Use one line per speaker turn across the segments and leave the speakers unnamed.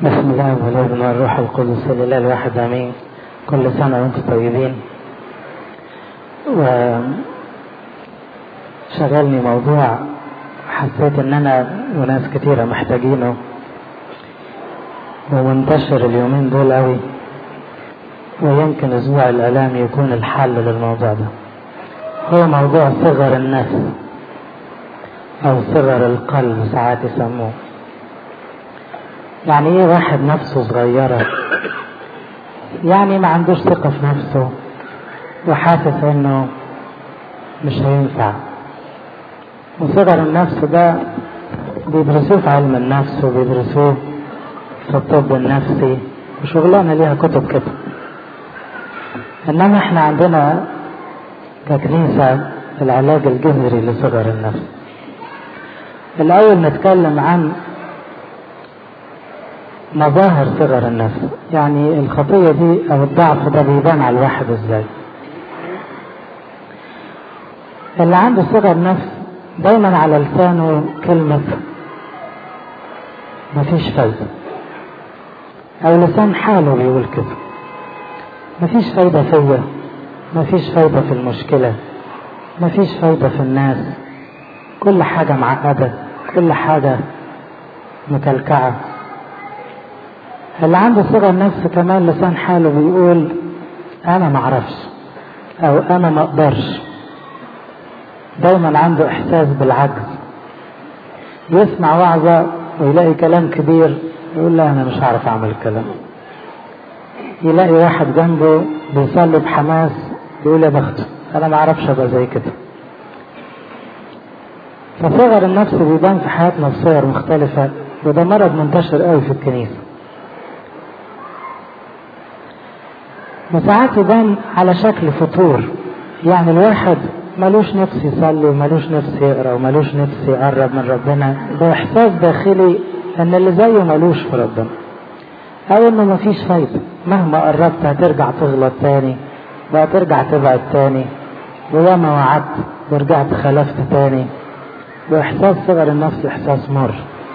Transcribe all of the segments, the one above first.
بسم الله والابن والروح القدس لله الواحد امين كل سنه وانتم طيبين و شغلني موضوع حسيت ان انا وناس كتيرة محتاجينه ومنتشر اليومين دول قوي ويمكن اسبوع الاعلام يكون الحل للموضوع ده هو موضوع صغر النفس او صغر القلب ساعات يسموه يعني ايه واحد نفسه صغيرة يعني ما عندوش ثقة في نفسه وحاسس انه مش هينفع وصغر النفس ده بيدرسوه في علم النفس وبيدرسوه في الطب النفسي وشغلانة ليها كتب كده انما احنا عندنا ككنيسة العلاج الجذري لصغر النفس الاول نتكلم عن مظاهر صغر النفس يعني الخطية دي او الضعف ده بيبان على الواحد ازاي اللي عنده صغر نفس دايما على لسانه كلمة مفيش فايدة او لسان حاله بيقول كده مفيش فايدة فيا مفيش فايدة في المشكلة مفيش فايدة في الناس كل حاجة معقدة كل حاجة مكلكعة اللي عنده صغر نفس كمان لسان حاله بيقول انا معرفش او انا ما اقدرش دايما عنده احساس بالعجز يسمع وعظة ويلاقي كلام كبير يقول لا انا مش هعرف اعمل الكلام يلاقي واحد جنبه بيصلي بحماس يقول يا بخته انا ما اعرفش ابقى زي كده فصغر النفس بيبان في حياتنا بصور مختلفة وده مرض منتشر قوي في الكنيسة وساعات يبان على شكل فطور يعني الواحد ملوش نفس يصلي وملوش نفس يقرا وملوش نفس يقرب من ربنا ده احساس داخلي ان اللي زيه ملوش في ربنا او انه مفيش فايده مهما قربت هترجع تغلط تاني وهترجع تبعد تاني وياما وعدت ورجعت خلفت تاني واحساس صغر النفس احساس مر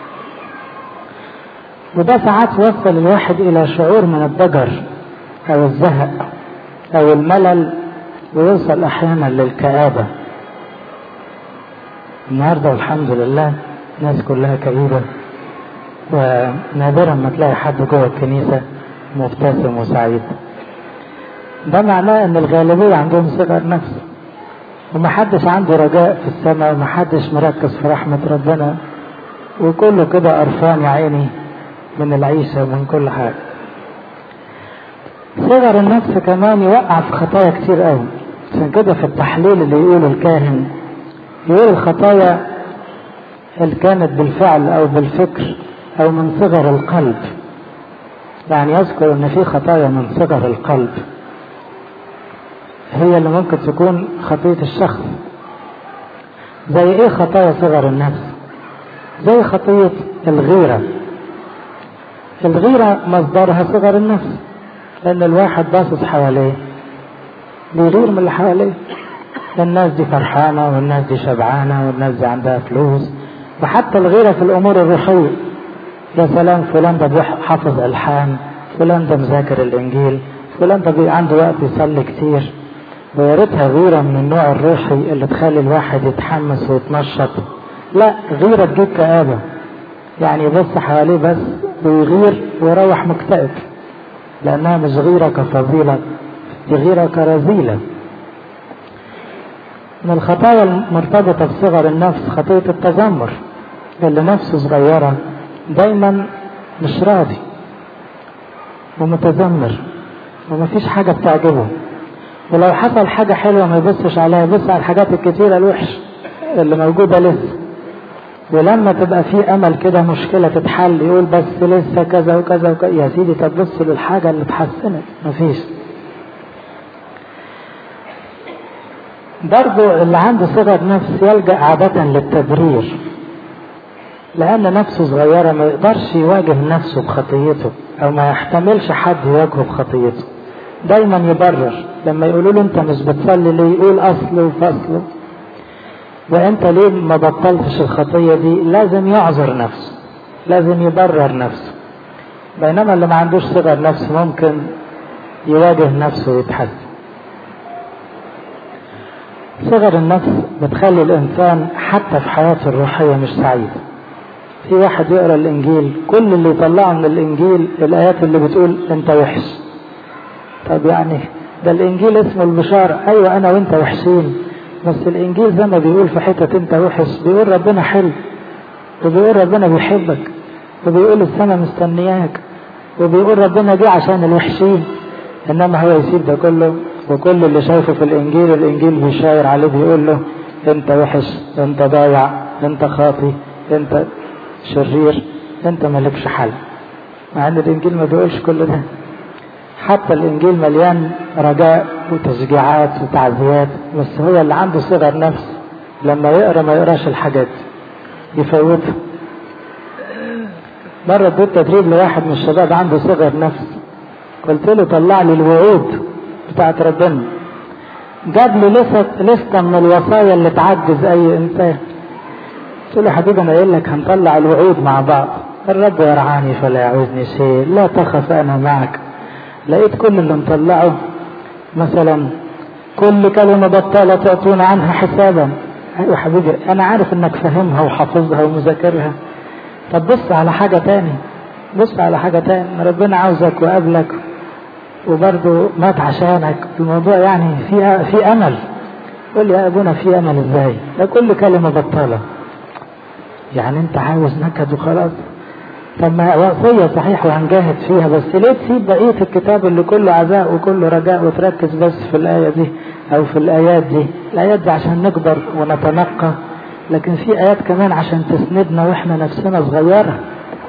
وده ساعات وصل الواحد الى شعور من الضجر او الزهق او الملل ويوصل احيانا للكآبة النهاردة والحمد لله الناس كلها كئيبة ونادرا ما تلاقي حد جوه الكنيسة مبتسم وسعيد ده معناه ان الغالبية عندهم صغر نفس ومحدش عنده رجاء في السماء ومحدش مركز في رحمة ربنا وكله كده قرفان يا عيني من العيشة ومن كل حاجة صغر النفس كمان يوقع في خطايا كتير قوي عشان كده في التحليل اللي يقوله الكاهن يقول الخطايا اللي كانت بالفعل او بالفكر او من صغر القلب يعني يذكر ان في خطايا من صغر القلب هي اللي ممكن تكون خطية الشخص زي ايه خطايا صغر النفس زي خطية الغيرة الغيرة مصدرها صغر النفس لأن الواحد باصص حواليه بيغير من اللي حواليه الناس دي فرحانة والناس دي شبعانة والناس دي عندها فلوس وحتى الغيرة في الأمور الروحية يا سلام فلان ده حافظ ألحان فلان ده مذاكر الإنجيل فلان ده عنده وقت يصلي كتير ويا ريتها غيرة من النوع الروحي اللي تخلي الواحد يتحمس ويتنشط لا غيرة تجيب كآبة يعني يبص حواليه بس ويغير ويروح مكتئب لأنها مش غيرة كفضيلة دي غيرة كرذيلة من الخطايا المرتبطة بصغر النفس خطية التذمر اللي نفسه صغيرة دايما مش راضي ومتذمر ومفيش حاجة بتعجبه ولو حصل حاجة حلوة ما يبصش عليها يبص على الحاجات الكتيرة الوحش اللي موجودة لسه ولما تبقى في امل كده مشكلة تتحل يقول بس لسه كذا وكذا وكذا يا سيدي طب بص للحاجة اللي اتحسنت مفيش برضو اللي عنده صغر نفس يلجأ عادة للتبرير لأن نفسه صغيرة ما يقدرش يواجه نفسه بخطيته أو ما يحتملش حد يواجهه بخطيته دايما يبرر لما يقولوا له أنت مش بتصلي ليه يقول أصله وفصله وانت ليه ما بطلتش الخطيه دي لازم يعذر نفسه لازم يبرر نفسه بينما اللي ما عندوش صغر نفس ممكن يواجه نفسه ويتحسن صغر النفس بتخلي الإنسان حتى في حياته الروحية مش سعيد في واحد يقرأ الإنجيل كل اللي يطلعه من الإنجيل الآيات اللي بتقول أنت وحش طب يعني ده الإنجيل اسمه البشارة أيوة أنا وأنت وحشين بس الإنجيل زي ما بيقول في حتة أنت وحش بيقول ربنا حلو وبيقول ربنا بيحبك وبيقول السماء مستنياك وبيقول ربنا جه عشان الوحشين انما هو يسيب ده كله وكل اللي شايفه في الانجيل الانجيل بيشاور عليه بيقول له انت وحش انت ضايع انت خاطي انت شرير انت مالكش حل مع ان الانجيل ما بيقولش كل ده حتى الانجيل مليان رجاء وتشجيعات وتعزيات بس هو اللي عنده صغر نفس لما يقرا ما يقراش الحاجات يفوتها مرة اديت تدريب لواحد من الشباب عنده صغر نفس قلت له طلع لي الوعود بتاعت ربنا جاب لي لسه لسته من الوصايا اللي تعجز اي انسان قلت له حبيبي انا قايل لك هنطلع الوعود مع بعض الرب يرعاني فلا يعوزني شيء لا تخف انا معك لقيت كل اللي مطلعه مثلا كل كلمة بطالة تعطون عنها حسابا ايوه حبيبي انا عارف انك فاهمها وحافظها ومذاكرها طب بص على حاجة تاني بص على حاجة تاني ربنا عاوزك وقابلك وبرضه مات عشانك الموضوع يعني في في امل قول يا ابونا في امل ازاي ده كل كلمة بطالة يعني انت عاوز نكد وخلاص طب ما وصية صحيح وهنجاهد فيها بس ليه تسيب بقية الكتاب اللي كله عزاء وكله رجاء وتركز بس في الآية دي أو في الآيات دي الآيات دي عشان نكبر ونتنقى لكن في آيات كمان عشان تسندنا وإحنا نفسنا صغيرة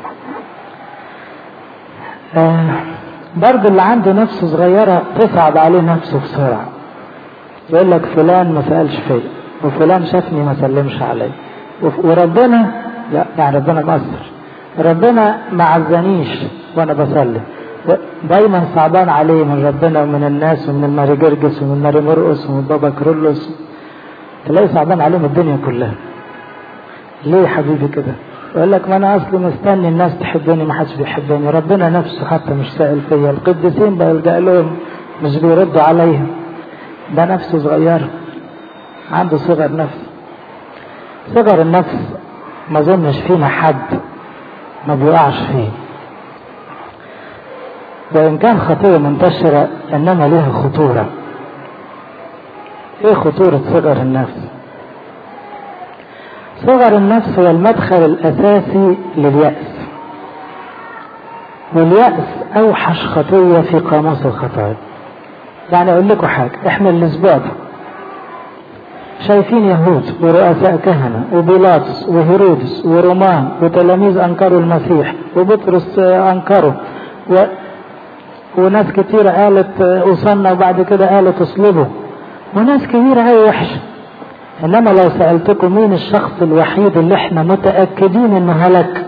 آه برضه اللي عنده نفسه صغيرة تصعب عليه نفسه بسرعة يقول لك فلان ما سألش فيا وفلان شافني ما سلمش علي وربنا لا يعني ربنا مقصر ربنا ما عزنيش وانا بصلي دايما صعبان عليه من ربنا ومن الناس ومن الماري جرجس ومن ماري مرقس ومن بابا كرولوس تلاقي صعبان عليهم الدنيا كلها ليه يا حبيبي كده يقول لك ما انا اصلي مستني الناس تحبني ما حدش بيحبني ربنا نفسه حتى مش سائل فيا القديسين بلجأ لهم مش بيردوا عليا ده نفسه صغير عنده صغر نفس صغر النفس ما اظنش فينا حد ما بيقعش فيه وإن كان خطية منتشرة إنما لها خطورة إيه خطورة صغر النفس صغر النفس هو المدخل الأساسي لليأس واليأس أوحش خطية في قاموس الخطايا يعني أقول لكم حاجة إحنا الأسبوع ده شايفين يهود ورؤساء كهنة وبيلاطس وهيرودس ورومان وتلاميذ أنكروا المسيح وبطرس أنكره و... وناس كتيرة قالت أوصلنا وبعد كده قالت اصلبوا وناس كتيرة هي وحشة إنما لو سألتكم مين الشخص الوحيد اللي احنا متأكدين إنه هلك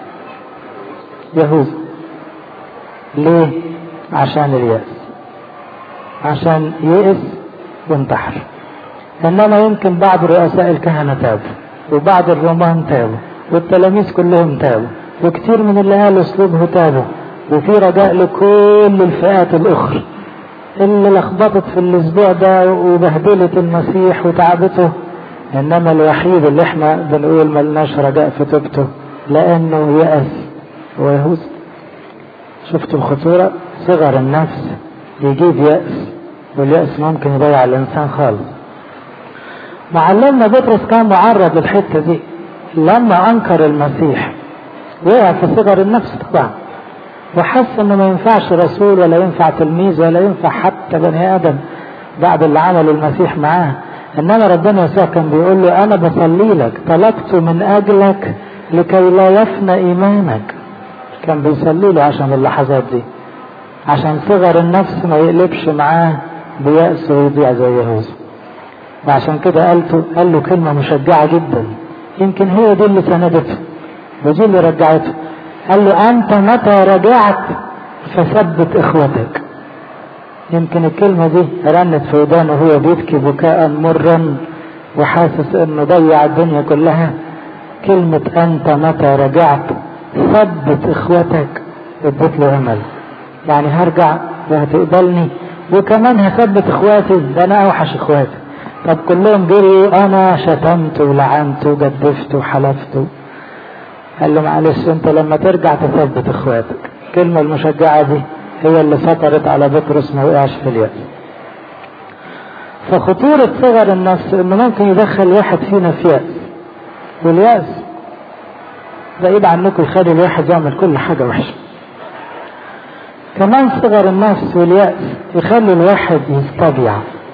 يهوذا ليه؟ عشان اليأس عشان يئس وانتحر انما يمكن بعض رؤساء الكهنة تابوا وبعض الرومان تابوا والتلاميذ كلهم تابوا وكتير من اللي قالوا اسلوبه تابوا وفي رجاء لكل الفئات الاخرى اللي لخبطت في الاسبوع ده وبهدلت المسيح وتعبته انما الوحيد اللي احنا بنقول ملناش رجاء في توبته لانه يأس هو يهوذا شفتوا الخطورة صغر النفس يجيب يأس واليأس ممكن يضيع الانسان خالص معلمنا بطرس كان معرض للحته دي لما انكر المسيح وقع في صغر النفس طبعا وحس انه ما ينفعش رسول ولا ينفع تلميذ ولا ينفع حتى بني ادم بعد اللي عمله المسيح معاه انما ربنا يسوع كان بيقول له انا بصلي لك طلبت من اجلك لكي لا يفنى ايمانك كان بيصلي له عشان اللحظات دي عشان صغر النفس ما يقلبش معاه بيأس ويضيع زي يهوذا وعشان كده قالته قال له كلمة مشجعة جدا يمكن هي دي اللي سندته ودي اللي رجعته قال له أنت متى رجعت فثبت إخوتك يمكن الكلمة دي رنت في ودانه وهو بيبكي بكاء مرا وحاسس انه ضيع الدنيا كلها كلمة أنت متى رجعت ثبت إخوتك اديت له امل يعني هرجع وهتقبلني وكمان هثبت اخواتي ده انا اوحش اخواتي طب كلهم جريوا انا شتمت ولعنت وجدفت وحلفت قال له معلش انت لما ترجع تثبت اخواتك الكلمة المشجعة دي هي اللي سطرت على بطرس ما وقعش في اليأس فخطورة صغر النفس انه ممكن يدخل واحد فينا في يأس واليأس بعيد عنكم يخلي الواحد يعمل كل حاجة وحشة كمان صغر النفس واليأس يخلي الواحد يستبيع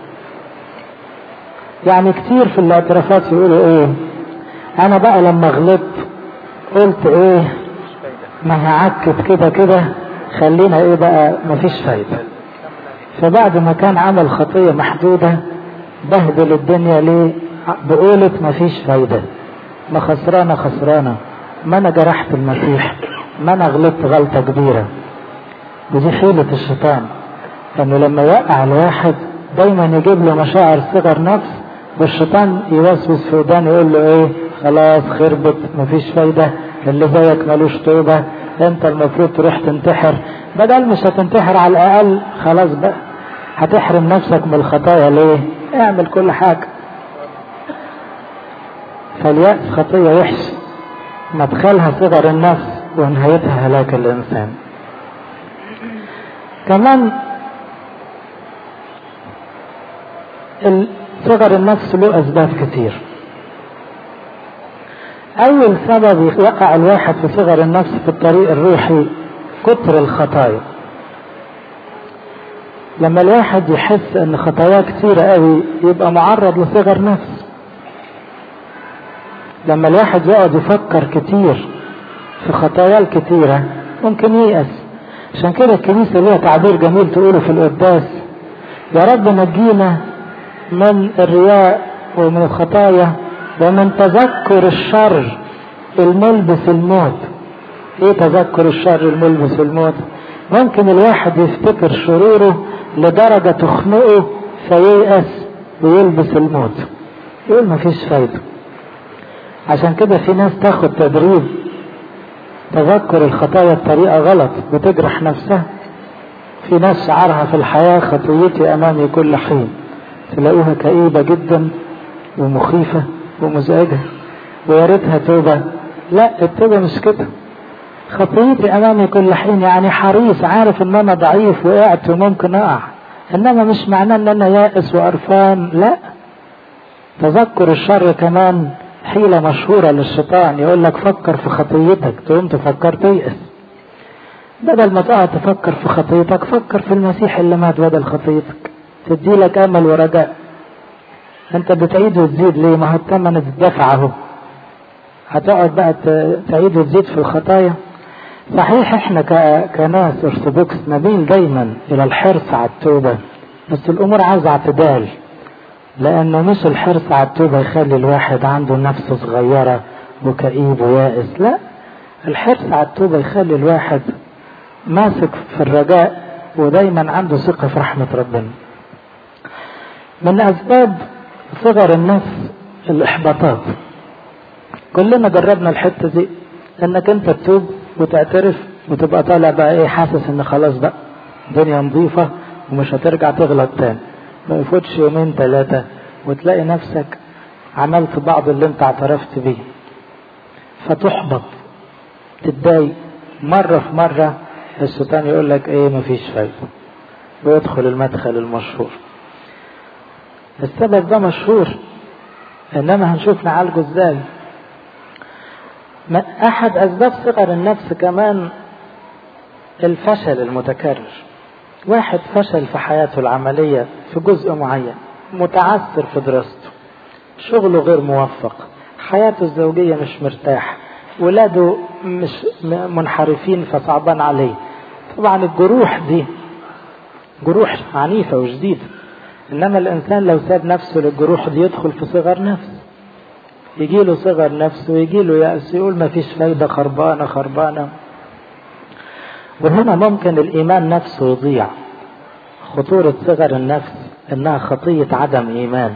يعني كتير في الاعترافات يقولوا ايه انا بقى لما غلطت قلت ايه ما هعكت كده كده خلينا ايه بقى مفيش فايدة فبعد ما كان عمل خطية محدودة بهدل الدنيا ليه بقولة مفيش فايدة ما خسرانة خسرانة ما انا جرحت المسيح ما انا غلطت غلطة كبيرة ودي حيلة الشيطان انه لما يوقع الواحد دايما يجيب له مشاعر صغر نفس والشيطان يوسوس في ودانه يقول له ايه خلاص خربت مفيش فايدة اللي زيك ملوش توبة انت المفروض تروح تنتحر بدل مش هتنتحر على الاقل خلاص بقى هتحرم نفسك من الخطايا ليه اعمل كل حاجة فاليأس خطية وحشة مدخلها صغر النفس ونهايتها هلاك الإنسان كمان صغر النفس له أسباب كتير أول سبب يقع الواحد في صغر النفس في الطريق الروحي كتر الخطايا لما الواحد يحس ان خطاياه كتيرة قوي يبقى معرض لصغر نفس لما الواحد يقعد يفكر كتير في خطاياه الكتيرة ممكن ييأس عشان كده الكنيسة ليها تعبير جميل تقوله في القداس يا رب نجينا من الرياء ومن الخطايا ومن تذكر الشر الملبس الموت ايه تذكر الشر الملبس الموت ممكن الواحد يفتكر شروره لدرجة تخنقه فييأس ويلبس الموت يقول مفيش فايدة عشان كده في ناس تاخد تدريب تذكر الخطايا بطريقة غلط وتجرح نفسها في ناس شعارها في الحياة خطيتي أمامي كل حين تلاقوها كئيبة جدا ومخيفة ومزعجة ويا ريتها توبة لا التوبة مش كده خطيتي أمامي كل حين يعني حريص عارف إن أنا ضعيف وقعت وممكن أقع إنما مش معناه إن أنا يائس وقرفان لا تذكر الشر كمان حيلة مشهورة للشيطان يقول لك فكر في خطيتك تقوم تفكر تيأس بدل ما تقعد تفكر في خطيتك فكر في المسيح اللي مات بدل خطيتك تدي لك امل ورجاء انت بتعيد وتزيد ليه ما هو الثمن اتدفع اهو هتقعد بقى تعيد وتزيد في الخطايا صحيح احنا كناس ارثوذكس نميل دايما الى الحرص على التوبه بس الامور عايزه اعتدال لانه مش الحرص على التوبه يخلي الواحد عنده نفس صغيره وكئيب ويائس لا الحرص على التوبه يخلي الواحد ماسك في الرجاء ودايما عنده ثقه في رحمه ربنا من اسباب صغر النفس الاحباطات كلنا جربنا الحته دي انك انت تتوب وتعترف وتبقى طالع بقى ايه حاسس ان خلاص بقى الدنيا نظيفه ومش هترجع تغلط تاني ما يفوتش يومين ثلاثه وتلاقي نفسك عملت بعض اللي انت اعترفت بيه فتحبط تتضايق مره في مره الشيطان يقول لك ايه مفيش فايده ويدخل المدخل المشهور السبب ده مشهور انما هنشوف نعالجه ازاي احد اسباب صغر النفس كمان الفشل المتكرر واحد فشل في حياته العملية في جزء معين متعثر في دراسته شغله غير موفق حياته الزوجية مش مرتاح ولاده مش منحرفين فصعبان عليه طبعا الجروح دي جروح عنيفة وجديدة إنما الإنسان لو ساب نفسه للجروح دي يدخل في صغر نفس يجي له صغر نفس ويجي له يأس يقول ما فيش فايدة خربانة خربانة وهنا ممكن الإيمان نفسه يضيع خطورة صغر النفس إنها خطية عدم إيمان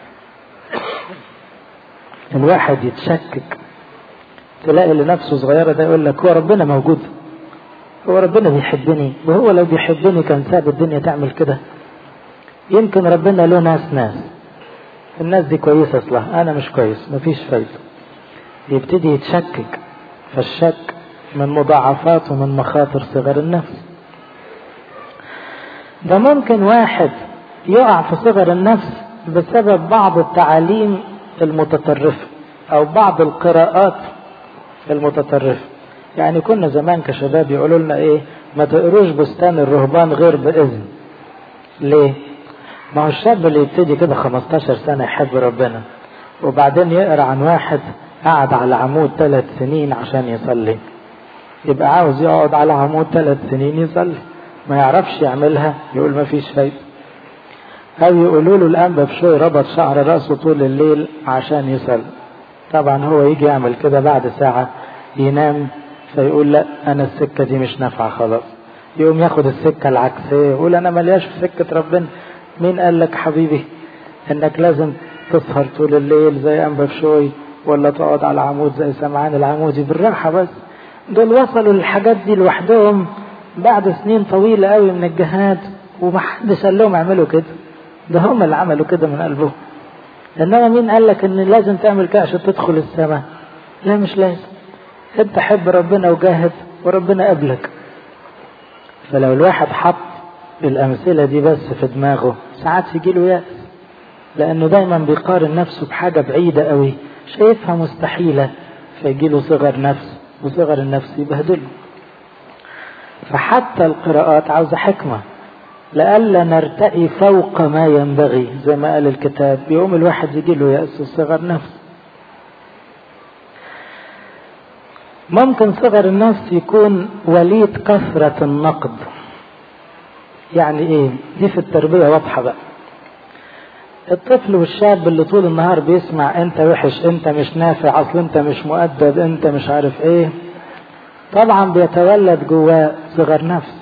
الواحد يتشكك تلاقي اللي نفسه صغيرة ده يقول لك هو ربنا موجود هو ربنا بيحبني وهو لو بيحبني كان ساب الدنيا تعمل كده يمكن ربنا له ناس ناس الناس دي كويسة اصلها انا مش كويس مفيش فايدة يبتدي يتشكك فالشك من مضاعفات ومن مخاطر صغر النفس ده ممكن واحد يقع في صغر النفس بسبب بعض التعاليم المتطرفة او بعض القراءات المتطرفة يعني كنا زمان كشباب يقولوا لنا ايه ما تقروش بستان الرهبان غير باذن ليه ما هو الشاب اللي يبتدي كده 15 سنة يحب ربنا وبعدين يقرا عن واحد قعد على عمود ثلاث سنين عشان يصلي يبقى عاوز يقعد على عمود ثلاث سنين يصلي ما يعرفش يعملها يقول ما فيش فايدة أو يقولوا له الأنبا بشوي ربط شعر رأسه طول الليل عشان يصلي طبعا هو يجي يعمل كده بعد ساعة ينام فيقول لا أنا السكة دي مش نافعة خلاص يقوم ياخد السكة العكسية يقول أنا ملياش في سكة ربنا مين قال لك حبيبي إنك لازم تسهر طول الليل زي أنبا بشوي ولا تقعد على عمود زي سمعان العمودي بالراحة بس دول وصلوا للحاجات دي لوحدهم بعد سنين طويلة قوي من الجهاد ومحدش قال لهم اعملوا كده ده هم اللي عملوا كده من قلبهم انما مين قال لك ان لازم تعمل كده عشان تدخل السماء لا مش لازم انت حب ربنا وجاهد وربنا قبلك فلو الواحد حط الامثله دي بس في دماغه ساعات يجي له يأس لانه دايما بيقارن نفسه بحاجه بعيده قوي شايفها مستحيله فيجي له صغر نفس وصغر النفس يبهدله فحتى القراءات عاوزه حكمه لئلا نرتقي فوق ما ينبغي زي ما قال الكتاب يوم الواحد يجي له يأس صغر نفس ممكن صغر النفس يكون وليد كثرة النقد يعني ايه دي في التربية واضحة بقى الطفل والشاب اللي طول النهار بيسمع انت وحش انت مش نافع اصل انت مش مؤدب انت مش عارف ايه طبعا بيتولد جواه صغر نفس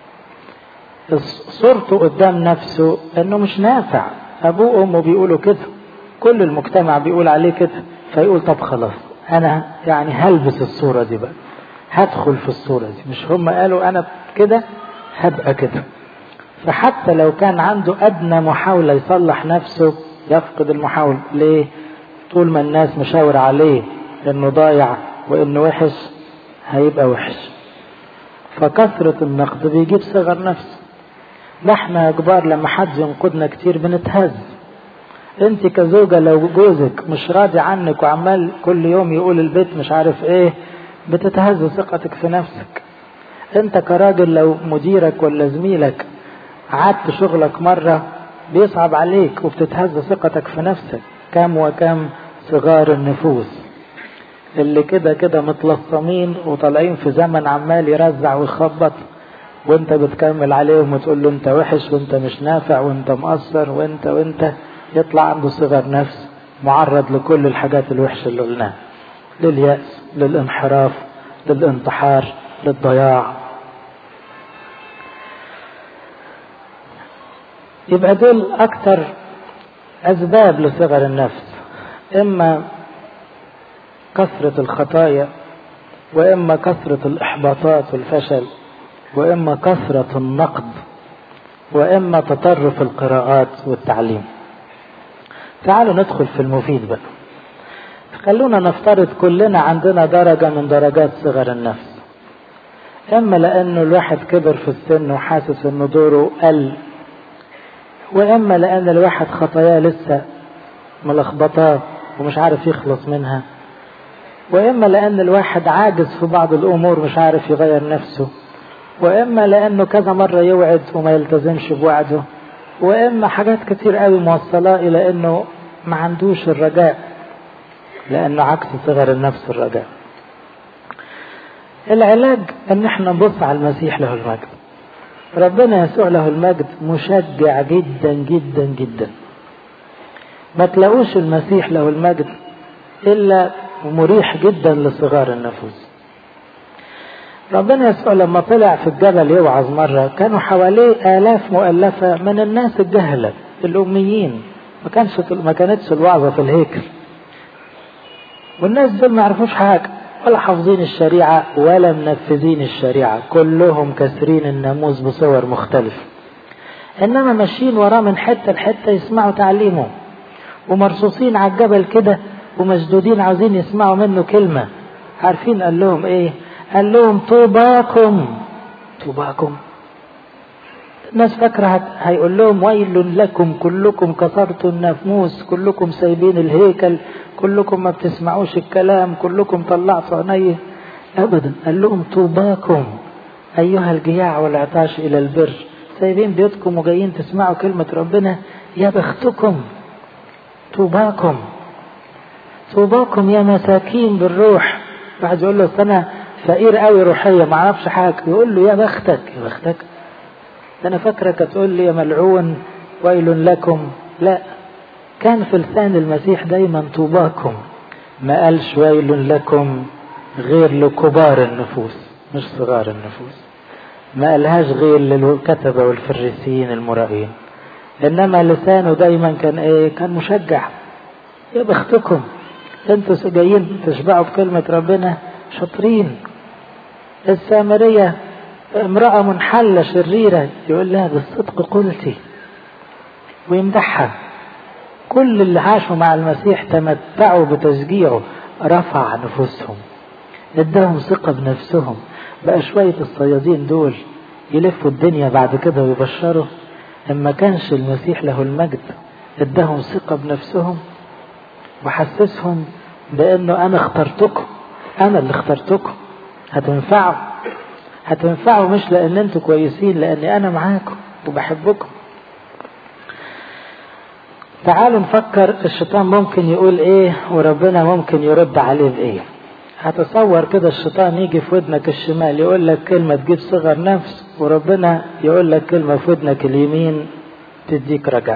صورته قدام نفسه انه مش نافع ابوه وامه بيقولوا كده كل المجتمع بيقول عليه كده فيقول طب خلاص انا يعني هلبس الصورة دي بقى هدخل في الصورة دي مش هم قالوا انا كده هبقى كده فحتى لو كان عنده ادنى محاولة يصلح نفسه يفقد المحاولة ليه طول ما الناس مشاور عليه انه ضايع وانه وحش هيبقى وحش فكثرة النقد بيجيب صغر نفس ده احنا يا كبار لما حد ينقدنا كتير بنتهز انت كزوجة لو جوزك مش راضي عنك وعمال كل يوم يقول البيت مش عارف ايه بتتهز ثقتك في نفسك انت كراجل لو مديرك ولا زميلك عدت شغلك مرة بيصعب عليك وبتتهز ثقتك في نفسك كم وكم صغار النفوس اللي كده كده متلصمين وطالعين في زمن عمال يرزع ويخبط وانت بتكمل عليهم وتقول له انت وحش وانت مش نافع وانت مقصر وانت وانت يطلع عنده صغر نفس معرض لكل الحاجات الوحشة اللي قلناها لليأس للانحراف للانتحار للضياع يبقى دول أكثر أسباب لصغر النفس إما كثرة الخطايا وإما كثرة الإحباطات والفشل وإما كثرة النقد وإما تطرف القراءات والتعليم تعالوا ندخل في المفيد بقى خلونا نفترض كلنا عندنا درجة من درجات صغر النفس إما لأنه الواحد كبر في السن وحاسس إنه دوره قل وإما لأن الواحد خطاياه لسه ملخبطاه ومش عارف يخلص منها وإما لأن الواحد عاجز في بعض الأمور مش عارف يغير نفسه وإما لأنه كذا مرة يوعد وما يلتزمش بوعده وإما حاجات كتير قوي موصلاه إلى إنه ما عندوش الرجاء لأنه عكس صغر النفس الرجاء العلاج إن احنا نبص على المسيح له المجد ربنا يسوع له المجد مشجع جدا جدا جدا ما تلاقوش المسيح له المجد إلا مريح جدا لصغار النفوس ربنا يسوع لما طلع في الجبل يوعظ مرة كانوا حواليه آلاف مؤلفة من الناس الجهلة الأميين ما كانش ما كانتش الوعظة في الهيكل والناس دول ما يعرفوش حاجة ولا حافظين الشريعة ولا منفذين الشريعة كلهم كسرين الناموس بصور مختلفة إنما ماشيين وراه من حتة لحتة يسمعوا تعليمه ومرصوصين على الجبل كده ومشدودين عاوزين يسمعوا منه كلمة عارفين قال لهم ايه قال لهم طوباكم طوباكم الناس فاكرة هيقول لهم ويل لكم كلكم كسرتوا الناموس كلكم سايبين الهيكل كلكم ما بتسمعوش الكلام كلكم طلعتوا عينيه ابدا قال لهم طوباكم ايها الجياع والعطاش الى البر سايبين بيوتكم وجايين تسمعوا كلمة ربنا يا بختكم طوباكم طوباكم يا مساكين بالروح واحد يقول له انا فقير قوي روحيا ما اعرفش حاجه يقول له يا بختك يا بختك ده انا فاكرك تقول لي يا ملعون ويل لكم لا كان في لسان المسيح دايما طوباكم ما قالش ويل لكم غير لكبار النفوس مش صغار النفوس ما قالهاش غير للكتبة والفريسيين المرائين انما لسانه دايما كان ايه كان مشجع يا بختكم انتوا جايين تشبعوا بكلمة ربنا شاطرين السامرية امرأة منحلة شريرة يقول لها بالصدق قلتي ويمدحها كل اللي عاشوا مع المسيح تمتعوا بتشجيعه رفع نفوسهم اداهم ثقة بنفسهم بقى شوية الصيادين دول يلفوا الدنيا بعد كده ويبشروا اما كانش المسيح له المجد اداهم ثقة بنفسهم وحسسهم بانه انا اخترتكم انا اللي اخترتكم هتنفعوا هتنفعوا مش لان انتوا كويسين لاني انا معاكم وبحبكم تعالوا نفكر الشيطان ممكن يقول ايه وربنا ممكن يرد عليه بايه هتصور كده الشيطان يجي في ودنك الشمال يقول لك كلمة تجيب صغر نفس وربنا يقول لك كلمة في ودنك اليمين تديك رجع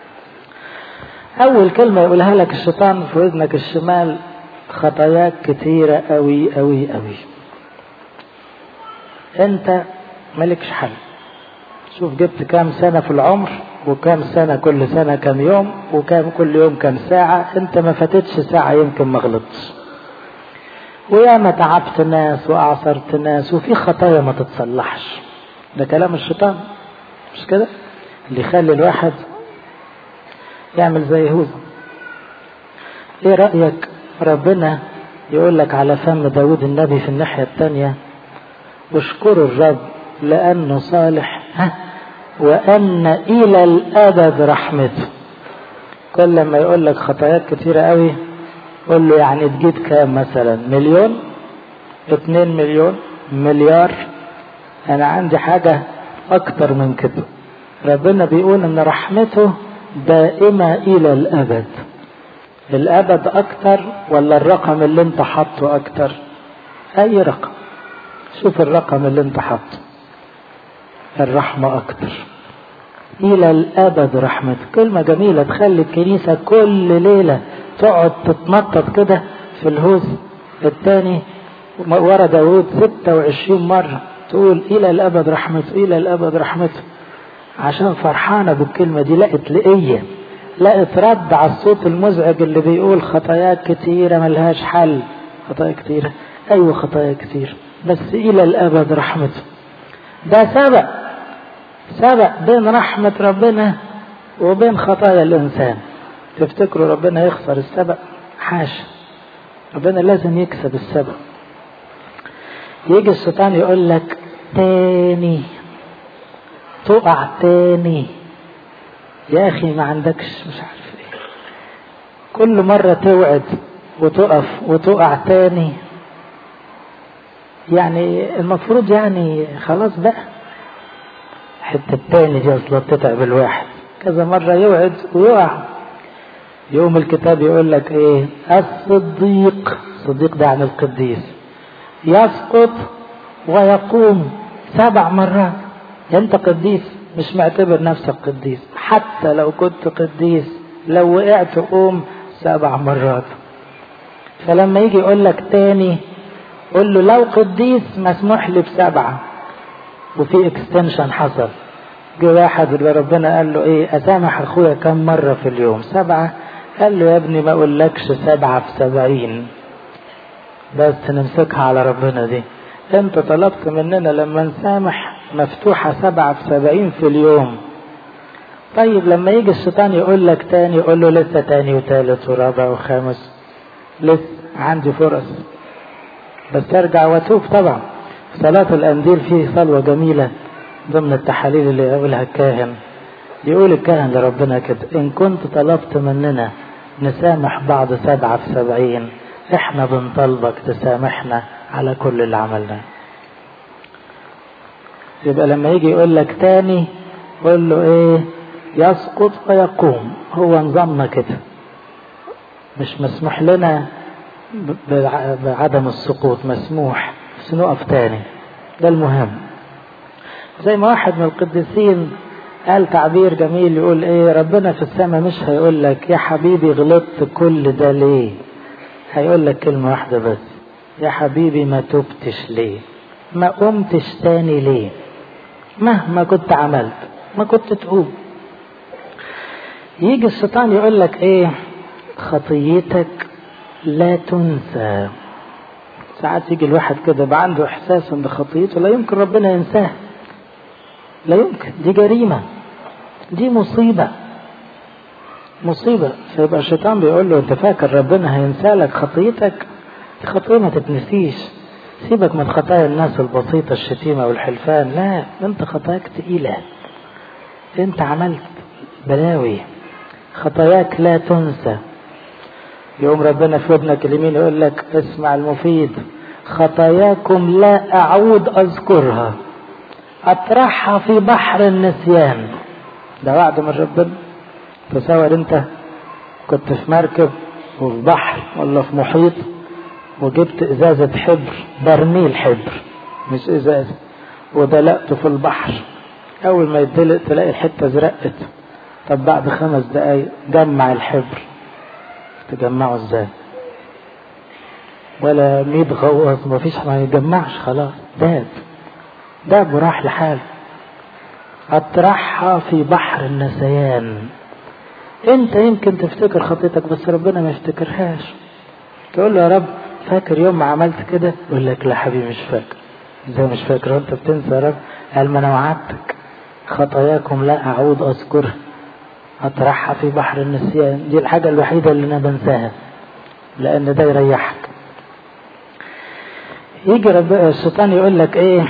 أول كلمة يقولها لك الشيطان في ودنك الشمال خطاياك كتيرة أوي أوي أوي أنت مالكش حل شوف جبت كام سنة في العمر وكام سنة كل سنة كام يوم وكام كل يوم كام ساعة أنت ما فاتتش ساعة يمكن ما غلطتش وياما تعبت ناس وأعصرت ناس وفي خطايا ما تتصلحش ده كلام الشيطان مش كده اللي يخلي الواحد يعمل زي يهوذا ايه رأيك ربنا يقول لك على فم داود النبي في الناحية التانية اشكروا الرب لأنه صالح ها وأن إلى الأبد رحمته كل ما يقول لك خطايات كتيرة قوي قول له يعني تجيب كام مثلا مليون اتنين مليون مليار أنا عندي حاجة أكتر من كده ربنا بيقول إن رحمته دائمة إلى الأبد الأبد أكتر ولا الرقم اللي أنت حاطه أكتر أي رقم شوف الرقم اللي أنت حاطه الرحمة أكتر إلى الأبد رحمة كلمة جميلة تخلي الكنيسة كل ليلة تقعد تتنطط كده في الهوز الثاني ورا داود 26 مرة تقول إلى الأبد رحمته إلى الأبد رحمته عشان فرحانة بالكلمة دي لقت لقية لقت رد على الصوت المزعج اللي بيقول خطاياك كتيرة ملهاش حل خطايا كتيرة أيوة خطايا كتير بس إلى الأبد رحمته ده سبق سبق بين رحمة ربنا وبين خطايا الإنسان تفتكروا ربنا يخسر السبق حاشا ربنا لازم يكسب السبق يجي الشيطان يقول لك تاني تقع تاني يا أخي ما عندكش مش عارف ايه كل مرة توعد وتقف وتقع تاني يعني المفروض يعني خلاص بقى حتة التاني دي أصلا بتتعب الواحد كذا مرة يوعد ويقع يوم الكتاب يقول لك ايه الصديق الصديق ده عن القديس يسقط ويقوم سبع مرات انت قديس مش معتبر نفسك قديس حتى لو كنت قديس لو وقعت قوم سبع مرات فلما يجي يقول لك تاني قول له لو قديس مسموح لي بسبعة وفي اكستنشن حصل جه واحد اللي ربنا قال له ايه اسامح اخويا كم مرة في اليوم سبعة قال له يا ابني ما اقولكش سبعة في سبعين بس نمسكها على ربنا دي انت طلبت مننا لما نسامح مفتوحة سبعة في سبعين في اليوم طيب لما يجي الشيطان يقول لك تاني يقول له لسه تاني وتالت ورابع وخامس لسه عندي فرص بس ارجع واتوب طبعا صلاة الأنديل فيه صلوة جميلة ضمن التحاليل اللي يقولها الكاهن يقول الكاهن لربنا كده إن كنت طلبت مننا نسامح بعض سبعة في سبعين احنا بنطلبك تسامحنا على كل اللي عملناه يبقى لما يجي يقول لك تاني قول له ايه يسقط ويقوم هو نظامنا كده مش مسموح لنا بعدم السقوط مسموح بس نقف تاني ده المهم زي ما واحد من القديسين قال تعبير جميل يقول ايه ربنا في السماء مش هيقول لك يا حبيبي غلطت كل ده ليه هيقول لك كلمة واحدة بس يا حبيبي ما تبتش ليه ما قمتش تاني ليه مهما كنت عملت ما كنت تقوم يجي الشيطان يقول لك ايه خطيتك لا تنسى ساعات يجي الواحد كده يبقى عنده احساس ان خطيته لا يمكن ربنا ينساه لا يمكن دي جريمة دي مصيبة مصيبة فيبقى الشيطان بيقول له انت فاكر ربنا هينسى لك خطيتك الخطية ما تتنسيش سيبك من خطايا الناس البسيطة الشتيمة والحلفان لا انت خطاياك تقيلة انت عملت بلاوي خطاياك لا تنسى يوم ربنا في ودنك اليمين يقول لك اسمع المفيد خطاياكم لا أعود أذكرها أطرحها في بحر النسيان ده وعد من ربنا تصور انت كنت في مركب وفي بحر ولا في محيط وجبت ازازة حبر برميل حبر مش ازازة ودلقته في البحر اول ما يدلق تلاقي الحتة زرقت طب بعد خمس دقايق جمع الحبر تجمعه ازاي ولا ميت غوص مفيش ما يجمعش خلاص داب داب وراح لحاله اطرحها في بحر النسيان انت يمكن تفتكر خطيتك بس ربنا ما يفتكرهاش تقول له يا رب فاكر يوم ما عملت كده يقول لك لا حبيبي مش فاكر ازاي مش فاكر وانت بتنسى يا رب قال ما انا وعدتك خطاياكم لا اعود اذكرها اطرحها في بحر النسيان دي الحاجة الوحيدة اللي انا بنساها لان ده يريحك يجي رب الشيطان يقول لك ايه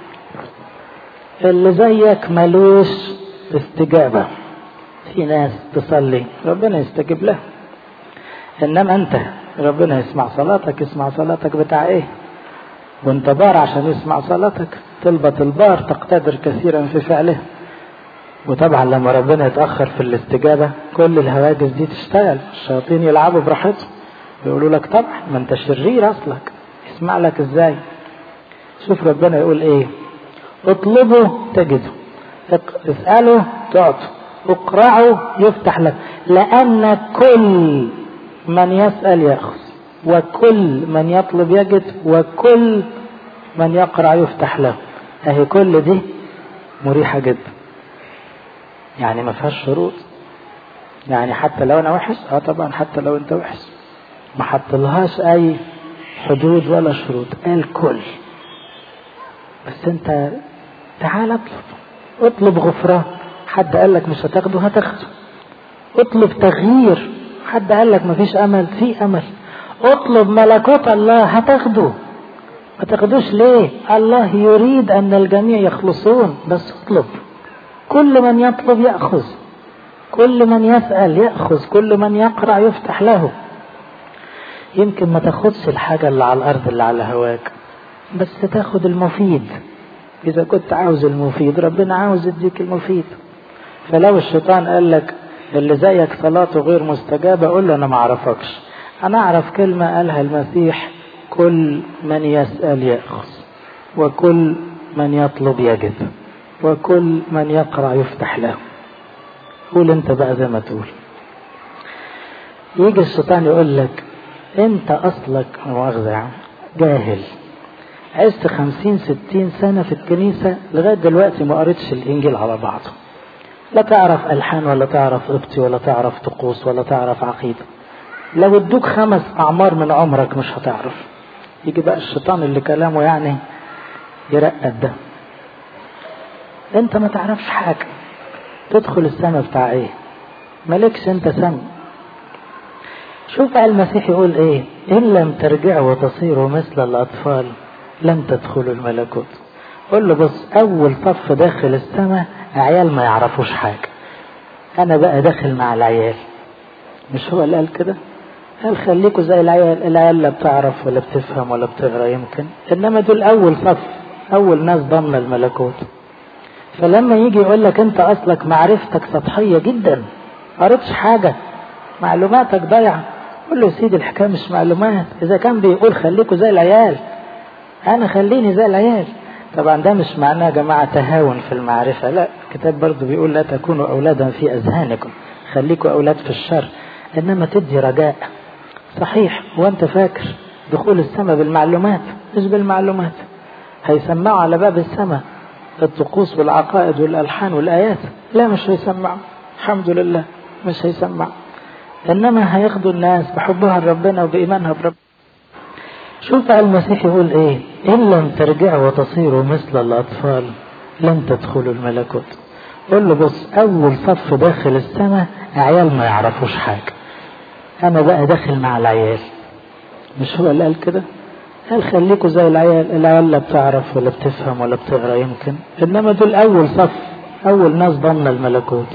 اللي زيك ملوش استجابة في ناس تصلي ربنا يستجيب لها انما انت ربنا يسمع صلاتك يسمع صلاتك بتاع ايه وانت بار عشان يسمع صلاتك تلبط البار تقتدر كثيرا في فعله وطبعا لما ربنا يتأخر في الاستجابة كل الهواجس دي تشتغل الشياطين يلعبوا براحتهم يقولوا لك طبعا ما انت شرير اصلك يسمع لك ازاي شوف ربنا يقول ايه اطلبوا تجدوا اسألوا تعطوا اقرعوا يفتح لك لأن كل من يسأل يأخذ وكل من يطلب يجد وكل من يقرع يفتح له اهي كل دي مريحة جدا يعني ما فيهاش شروط يعني حتى لو انا وحش اه طبعا حتى لو انت وحش ما حطلهاش اي حدود ولا شروط قال كل بس انت تعال اطلب اطلب غفران حد قال لك مش هتاخده هتاخده اطلب تغيير حد قال لك مفيش امل في امل اطلب ملكوت الله هتاخده ما تاخدوش ليه الله يريد ان الجميع يخلصون بس اطلب كل من يطلب ياخذ كل من يسال ياخذ كل من يقرا يفتح له يمكن ما تاخدش الحاجه اللي على الارض اللي على هواك بس تاخد المفيد اذا كنت عاوز المفيد ربنا عاوز يديك المفيد فلو الشيطان قال لك اللي زيك صلاته غير مستجابة قول له أنا ما أعرفكش أنا أعرف كلمة قالها المسيح كل من يسأل يأخذ وكل من يطلب يجد وكل من يقرأ يفتح له قول أنت بقى زي ما تقول يجي الشيطان يقول لك أنت أصلك مؤاخذة جاهل عشت خمسين ستين سنة في الكنيسة لغاية دلوقتي ما قريتش الإنجيل على بعضه لا تعرف ألحان ولا تعرف قبطي ولا تعرف طقوس ولا تعرف عقيدة لو ادوك خمس أعمار من عمرك مش هتعرف يجي بقى الشيطان اللي كلامه يعني يرقد ده انت ما تعرفش حاجة تدخل السماء بتاع ايه مالكش انت سم شوف بقى المسيح يقول ايه ان لم ترجعوا وتصيروا مثل الاطفال لن تدخلوا الملكوت قول له بص اول صف داخل السماء عيال ما يعرفوش حاجة انا بقى داخل مع العيال مش هو اللي قال كده قال خليكوا زي العيال العيال لا بتعرف ولا بتفهم ولا بتقرا يمكن انما دول اول صف اول ناس ضمن الملكوت فلما يجي يقول لك انت اصلك معرفتك سطحيه جدا قريتش حاجه معلوماتك ضايعه قول له يا سيدي الحكايه مش معلومات اذا كان بيقول خليكوا زي العيال انا خليني زي العيال طبعا ده مش معناه يا جماعه تهاون في المعرفه لا الكتاب برضه بيقول لا تكونوا اولادا في اذهانكم خليكوا اولاد في الشر انما تدي رجاء صحيح وانت فاكر دخول السماء بالمعلومات مش بالمعلومات هيسمعوا على باب السماء الطقوس والعقائد والالحان والايات لا مش هيسمعوا الحمد لله مش هيسمع انما هياخدوا الناس بحبها لربنا وبايمانها برب شوف المسيح يقول ايه ان لم ترجعوا وتصيروا مثل الاطفال لن تدخلوا الملكوت قول له بص اول صف داخل السماء عيال ما يعرفوش حاجه انا بقى داخل مع العيال مش هو اللي قال كده قال خليكوا زي العيال العيال لا بتعرف ولا بتفهم ولا بتقرا يمكن انما دول اول صف اول ناس ضمن الملكوت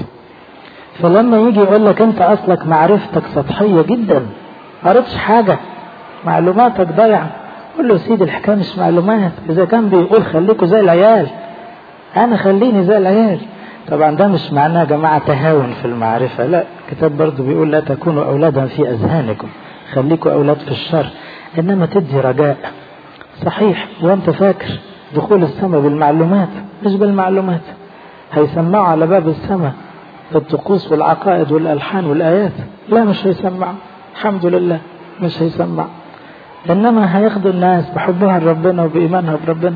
فلما يجي يقول لك انت اصلك معرفتك سطحيه جدا قريتش حاجه معلوماتك ضايعه قول له يا سيدي الحكايه مش معلومات اذا كان بيقول خليكوا زي العيال انا خليني زي العيال طبعا ده مش معناه يا جماعه تهاون في المعرفه لا الكتاب برضه بيقول لا تكونوا اولادا في اذهانكم خليكوا اولاد في الشر انما تدي رجاء صحيح وانت فاكر دخول السماء بالمعلومات مش بالمعلومات هيسمعوا على باب السماء الطقوس والعقائد والالحان والايات لا مش هيسمع الحمد لله مش هيسمع انما هياخدوا الناس بحبها لربنا وبايمانها بربنا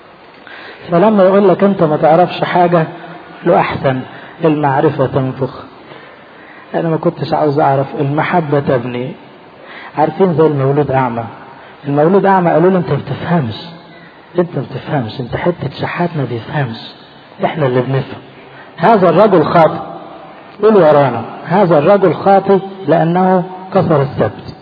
فلما يقول لك انت ما تعرفش حاجه له احسن المعرفه تنفخ انا ما كنتش عاوز اعرف المحبه تبني عارفين زي المولود اعمى المولود اعمى قالوا له انت ما بتفهمش انت ما بتفهمش انت حته شحات ما بيفهمش احنا اللي بنفهم هذا الرجل خاطئ قول ورانا هذا الرجل خاطئ لانه كسر السبت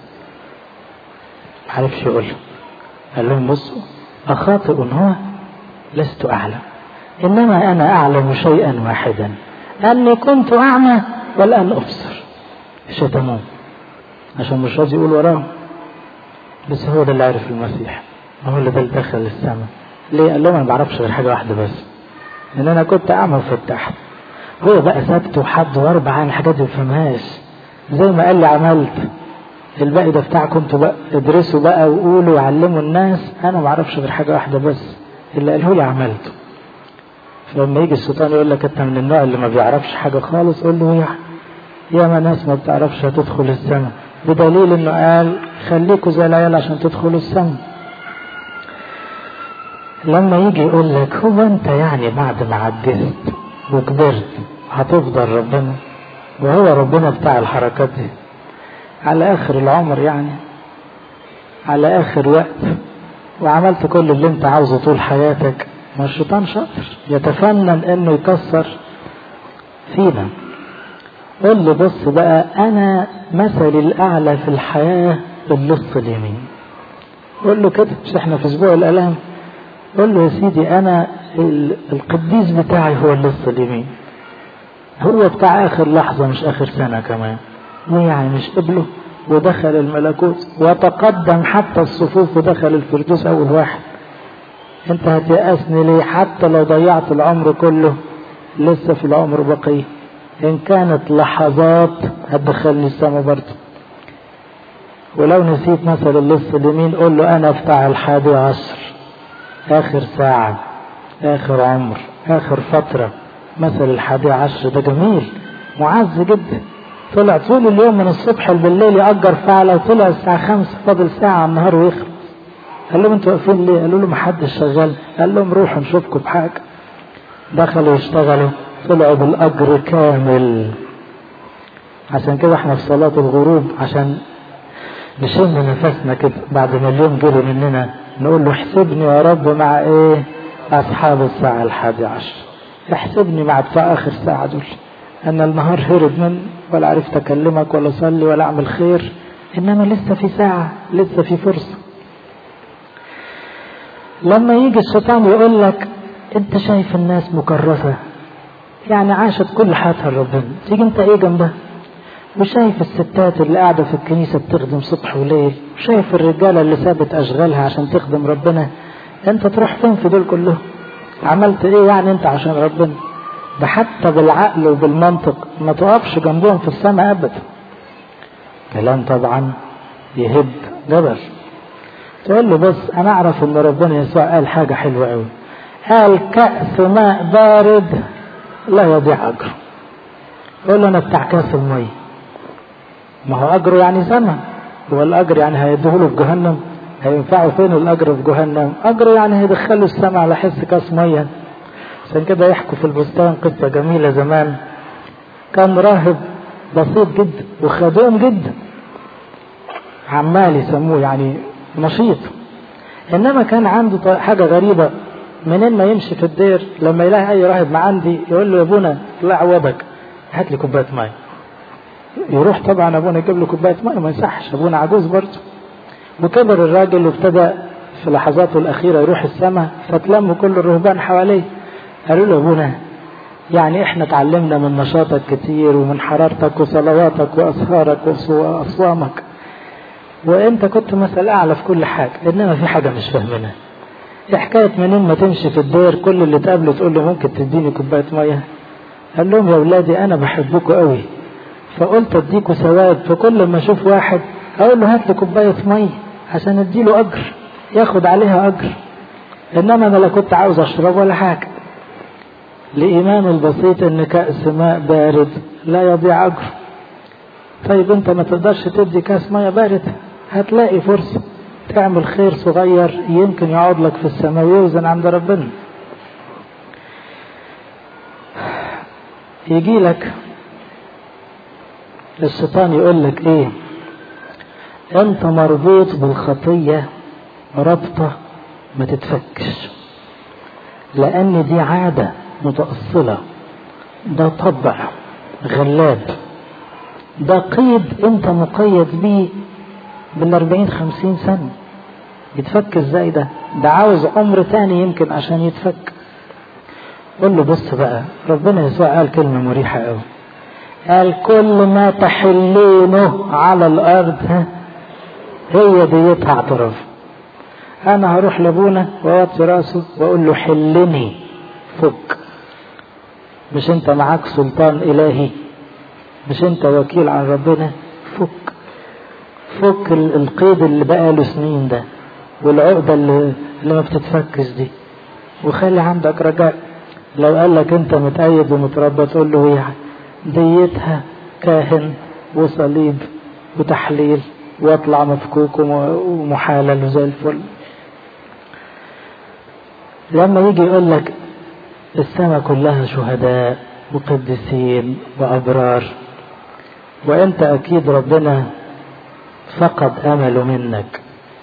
معرفش يقول قال لهم بصوا أخاطئ هو لست أعلم إنما أنا أعلم شيئا واحدا أني كنت أعمى والآن أبصر شتموه عشان مش راضي يقول وراهم بس هو ده اللي عرف المسيح هو اللي ده اللي دخل السماء ليه قال لهم انا ما بعرفش غير حاجه واحده بس ان انا كنت اعمى وفتحت هو بقى سبت وحد واربع عن الحاجات دي ما بفهمهاش زي ما قال لي عملت الباقي ده بتاعكم انتوا بقى ادرسوا بقى وقولوا وعلموا الناس انا ما اعرفش غير حاجه واحده بس اللي قاله لي عملته فلما يجي الشيطان يقول لك انت من النوع اللي ما بيعرفش حاجه خالص قول له يا يا ما ناس ما بتعرفش هتدخل السماء بدليل انه قال خليكوا زي العيال عشان تدخلوا السماء لما يجي يقول لك هو انت يعني بعد ما عجزت وكبرت هتفضل ربنا وهو ربنا بتاع الحركات دي على اخر العمر يعني على اخر وقت وعملت كل اللي انت عاوزه طول حياتك ما الشيطان شاطر يتفنن انه يكسر فينا قول له بص بقى انا مثلي الاعلى في الحياه اللص اليمين قول له كده مش احنا في اسبوع الالام قول له يا سيدي انا القديس بتاعي هو اللص اليمين هو بتاع اخر لحظه مش اخر سنه كمان ويعني مش قبله ودخل الملكوت وتقدم حتى الصفوف ودخل الفردوس اول واحد انت هتيأسني ليه حتى لو ضيعت العمر كله لسه في العمر بقيه ان كانت لحظات هتدخلني السما برضه ولو نسيت مثل اللص اليمين قول له انا بتاع الحادي عشر اخر ساعة اخر عمر اخر فترة مثل الحادي عشر ده جميل معز جدا طلع طول اليوم من الصبح بالليل يأجر فعلة وطلع الساعة خمسة فاضل ساعة على النهار ويخلص قال لهم انتوا واقفين ليه؟ قالوا له ما حدش شغال قال لهم روحوا نشوفكم بحاجة دخلوا يشتغلوا طلعوا بالأجر كامل عشان كده احنا في صلاة الغروب عشان نشم نفسنا كده بعد ما اليوم جري مننا نقول له احسبني يا رب مع ايه اصحاب الساعة الحادي عشر احسبني مع بتاع اخر ساعة دول انا النهار هرب من ولا عرفت اكلمك ولا اصلي ولا اعمل خير انما لسه في ساعة لسه في فرصة لما يجي الشيطان يقول لك انت شايف الناس مكرسة يعني عاشت كل حياتها لربنا تيجي انت ايه جنبها وشايف الستات اللي قاعدة في الكنيسة بتخدم صبح وليل وشايف الرجالة اللي سابت أشغالها عشان تخدم ربنا أنت تروح فين في دول كلهم عملت إيه يعني أنت عشان ربنا ده حتى بالعقل وبالمنطق ما تقفش جنبهم في السماء أبدا كلام طبعا يهب جبل تقول له بس أنا أعرف إن ربنا يسوع قال حاجة حلوة أوي قال كأس ماء بارد لا يضيع أجره يقول له أنا بتاع كأس المية ما هو أجره يعني سما هو الأجر يعني هيديهوله في جهنم هينفعه فين الأجر في جهنم أجره يعني هيدخله السما على حس كاس مية عشان كده يحكوا في البستان قصة جميلة زمان كان راهب بسيط جدا وخدوم جدا عمال يسموه يعني نشيط انما كان عنده حاجة غريبة منين ما يمشي في الدير لما يلاقي اي راهب ما عندي يقول له يا ابونا طلع عوضك هات لي كوبايه ميه يروح طبعا ابونا يجيب له كوبايه ميه ما يصحش ابونا عجوز برضه وكبر الراجل وابتدى في لحظاته الاخيره يروح السماء فتلموا كل الرهبان حواليه قالوا له ابونا يعني احنا اتعلمنا من نشاطك كتير ومن حرارتك وصلواتك واسهارك واصوامك وانت كنت مثل اعلى في كل حاجه انما في حاجه مش فاهمينها حكايه منين ما تمشي في الدير كل اللي تقابله تقول له ممكن تديني كوبايه ميه قال لهم يا اولادي انا بحبكم قوي فقلت اديكوا ثواب فكل ما اشوف واحد اقول له هات لي كوبايه ميه عشان اديله اجر ياخد عليها اجر انما انا لا كنت عاوز اشرب ولا حاجه الايمان البسيط ان كاس ماء بارد لا يضيع اجر طيب انت ما تقدرش تدي كاس ميه بارد هتلاقي فرصه تعمل خير صغير يمكن يقعد لك في السماء ويوزن عند ربنا يجي لك الشيطان يقول لك ايه انت مربوط بالخطية ربطة ما تتفكش لان دي عادة متأصلة ده طبع غلاب ده قيد انت مقيد بيه بالاربعين خمسين سنة يتفك ازاي ده ده عاوز عمر تاني يمكن عشان يتفك قول له بص بقى ربنا يسوع قال كلمة مريحة قوي قال كل ما تحلونه على الارض ها هي ديتها اعتراف انا هروح لابونا واوطي راسه واقول له حلني فك مش انت معاك سلطان الهي مش انت وكيل عن ربنا فك فك القيد اللي بقاله سنين ده والعقدة اللي, اللي ما بتتفكش دي وخلي عندك رجاء لو قال لك انت متأيد ومتربى تقول له يعني ديتها كاهن وصليب وتحليل واطلع مفكوك ومحالل وزي الفل لما يجي يقول لك السماء كلها شهداء وقديسين وأبرار وأنت أكيد ربنا فقد أمله منك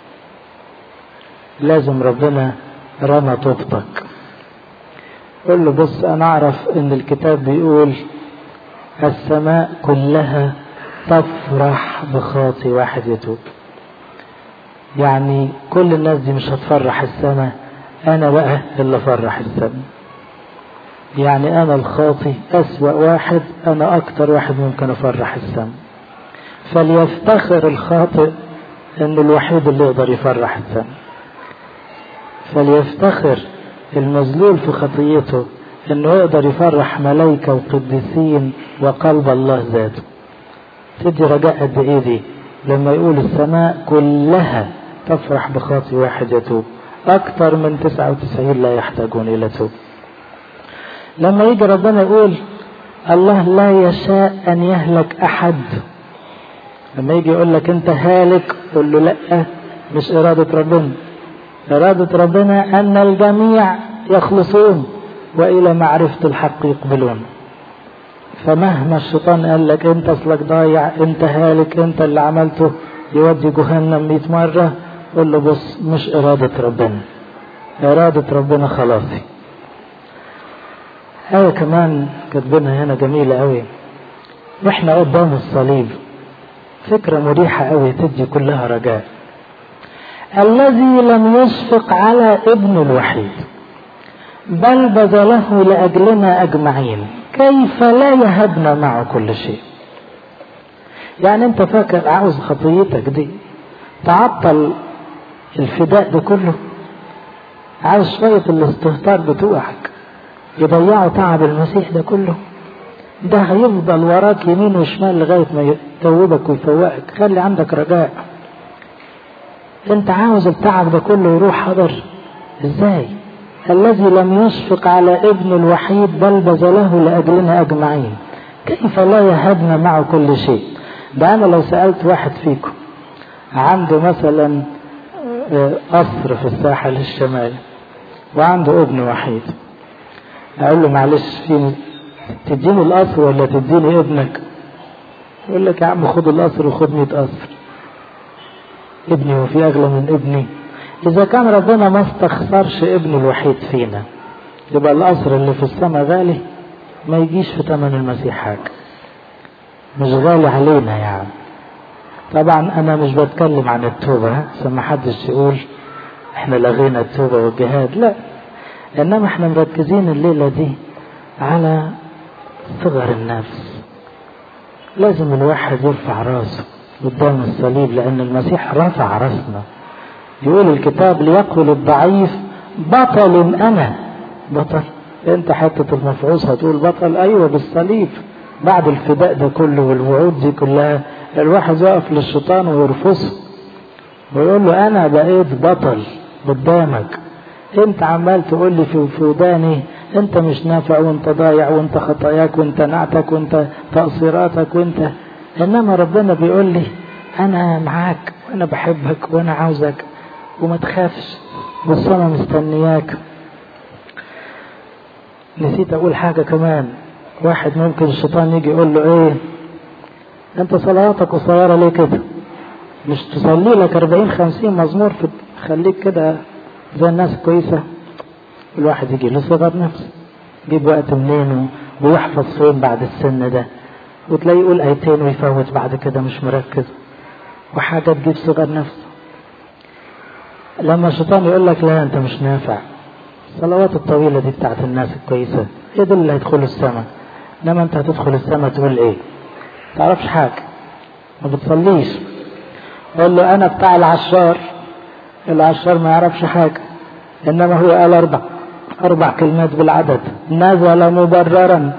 لازم ربنا رمى طوبتك قل له بص أنا أعرف إن الكتاب بيقول السماء كلها تفرح بخاطي واحد يتوب يعني كل الناس دي مش هتفرح السماء أنا بقى اللي أفرح السماء يعني أنا الخاطي أسوأ واحد أنا أكتر واحد ممكن أفرح السماء فليفتخر الخاطئ إنه الوحيد اللي يقدر يفرح السماء فليفتخر المذلول في خطيته انه يقدر يفرح ملائكة وقديسين وقلب الله ذاته تدي رجاء قد ايه دي لما يقول السماء كلها تفرح بخاطي واحد يتوب اكثر من 99 لا يحتاجون الى توب لما يجي ربنا يقول الله لا يشاء ان يهلك احد لما يجي يقول لك انت هالك قول له لا مش اراده ربنا اراده ربنا ان الجميع يخلصون والى معرفه الحق يقبلون فمهما الشيطان قال لك انت اصلك ضايع انت هالك انت اللي عملته يودي جهنم 100 مرة قول له بص مش إرادة ربنا إرادة ربنا خلاصي آية كمان كاتبينها هنا جميلة قوي واحنا قدام الصليب فكرة مريحة قوي تدي كلها رجاء الذي لم يشفق على ابن الوحيد بل بذله لأجلنا أجمعين كيف لا يهبنا معه كل شيء يعني انت فاكر عاوز خطيتك دي تعطل الفداء ده كله عاوز شوية الاستهتار بتوعك يضيعوا تعب المسيح ده كله ده هيفضل وراك يمين وشمال لغاية ما يتوبك ويفوقك خلي عندك رجاء انت عاوز التعب ده كله يروح حضر ازاي الذي لم يشفق على ابن الوحيد بل بذله لأجلنا أجمعين كيف لا يهبنا معه كل شيء ده أنا لو سألت واحد فيكم عنده مثلا قصر في الساحل الشمالي وعنده ابن وحيد أقول له معلش في تديني القصر ولا تديني ابنك يقول لك يا عم خد القصر وخد 100 قصر ابني وفي أغلى من ابني إذا كان ربنا ما استخسرش ابنه الوحيد فينا يبقى القصر اللي في السماء غالي ما يجيش في ثمن المسيح حاجة مش غالي علينا يعني طبعا أنا مش بتكلم عن التوبة عشان ما حدش يقول احنا لغينا التوبة والجهاد لا إنما احنا مركزين الليلة دي على صغر النفس لازم الواحد يرفع راسه قدام الصليب لأن المسيح رفع راسنا يقول الكتاب ليقول الضعيف بطل أنا بطل أنت حتة المفعوص هتقول بطل أيوة بالصليب بعد الفداء ده كله والوعود دي كلها الواحد يقف للشيطان ويرفضه ويقول له أنا بقيت بطل قدامك أنت عمال تقول لي في وداني أنت مش نافع وأنت ضايع وأنت خطاياك وأنت نعتك وأنت تقصيراتك وأنت إنما ربنا بيقول لي أنا معاك وأنا بحبك وأنا عاوزك وما تخافش والسما مستنياك نسيت اقول حاجة كمان واحد ممكن الشيطان يجي يقول له ايه انت صلواتك قصيرة ليه كده مش تصلي لك 40 50 مزمور في خليك كده زي الناس الكويسة الواحد يجي له صغر نفس يجيب وقت منين ويحفظ فين بعد السن ده وتلاقيه يقول ايتين ويفوت بعد كده مش مركز وحاجة تجيب صغر نفسه لما الشيطان يقول لك لا انت مش نافع الصلوات الطويلة دي بتاعت الناس الكويسة هي دول اللي هيدخلوا السماء انما انت هتدخل السماء تقول ايه تعرفش حاجة ما بتصليش قول له انا بتاع العشار العشار ما يعرفش حاجة انما هو قال اربع اربع كلمات بالعدد نزل مبررا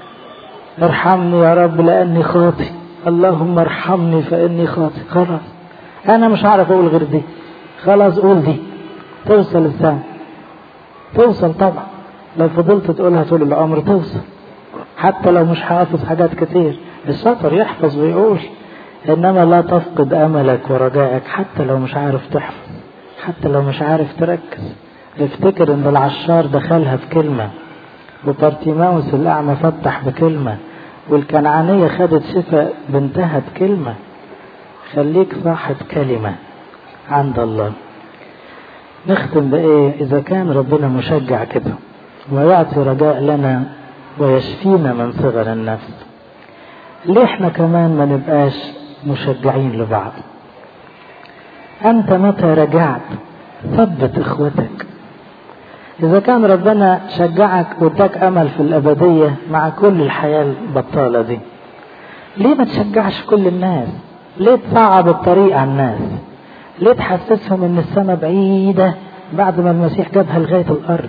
ارحمني يا رب لاني خاطي اللهم ارحمني فاني خاطي خلاص انا مش هعرف اقول غير دي خلاص قول دي توصل السماء توصل طبعا لو فضلت تقولها طول العمر توصل حتى لو مش حافظ حاجات كتير الشاطر يحفظ ويقول انما لا تفقد املك ورجائك حتى لو مش عارف تحفظ حتى لو مش عارف تركز افتكر ان العشار دخلها بكلمة وبارتيماوس الاعمى فتح بكلمة والكنعانية خدت شفاء بنتها بكلمة خليك صاحب كلمة عند الله نختم بإيه إذا كان ربنا مشجع كده ويعطي رجاء لنا ويشفينا من صغر النفس ليه احنا كمان ما نبقاش مشجعين لبعض أنت متى رجعت ثبت إخوتك إذا كان ربنا شجعك واداك أمل في الأبدية مع كل الحياة البطالة دي ليه ما تشجعش كل الناس ليه تصعب الطريق على الناس ليه تحسسهم ان السماء بعيدة بعد ما المسيح جابها لغاية الارض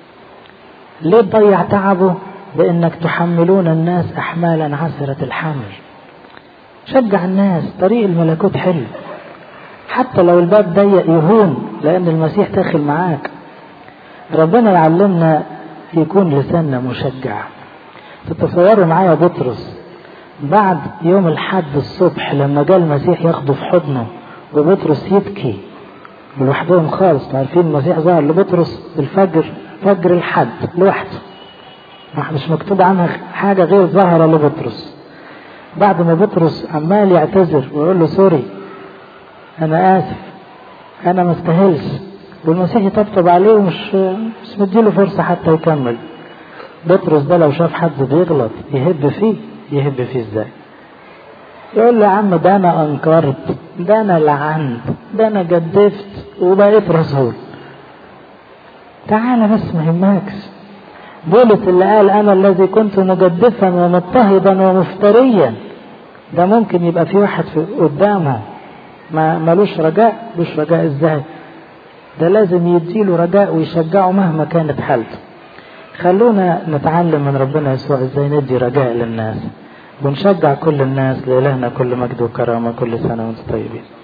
ليه تضيع تعبه بانك تحملون الناس احمالا عسرة الحمل شجع الناس طريق الملكوت حلو حتى لو الباب ضيق يهون لان المسيح داخل معاك ربنا يعلمنا يكون لساننا مشجع تتصوروا معايا بطرس بعد يوم الحد الصبح لما جاء المسيح ياخده في حضنه وبطرس يبكي لوحدهم خالص عارفين المسيح ظهر لبطرس الفجر فجر الحد لوحده مش مكتوب عنها حاجة غير ظهر لبطرس بعد ما بطرس عمال يعتذر ويقول له سوري انا اسف انا ما استاهلش والمسيح يطبطب عليه ومش مش مديله فرصة حتى يكمل بطرس ده لو شاف حد بيغلط يهب فيه يهب فيه ازاي يقول له يا عم ده انا انكرت ده انا لعنت ده انا جدفت وبقيت رسول تعالى بس ما يهمكش بولس اللي قال انا الذي كنت مجدفا ومضطهدا ومفتريا ده ممكن يبقى في واحد في قدامه ما ملوش رجاء ملوش رجاء ازاي ده لازم يديله رجاء ويشجعه مهما كانت حالته خلونا نتعلم من ربنا يسوع ازاي ندي رجاء للناس ونشجع كل الناس لإلهنا كل مجد وكرامة كل سنة وانتم طيبين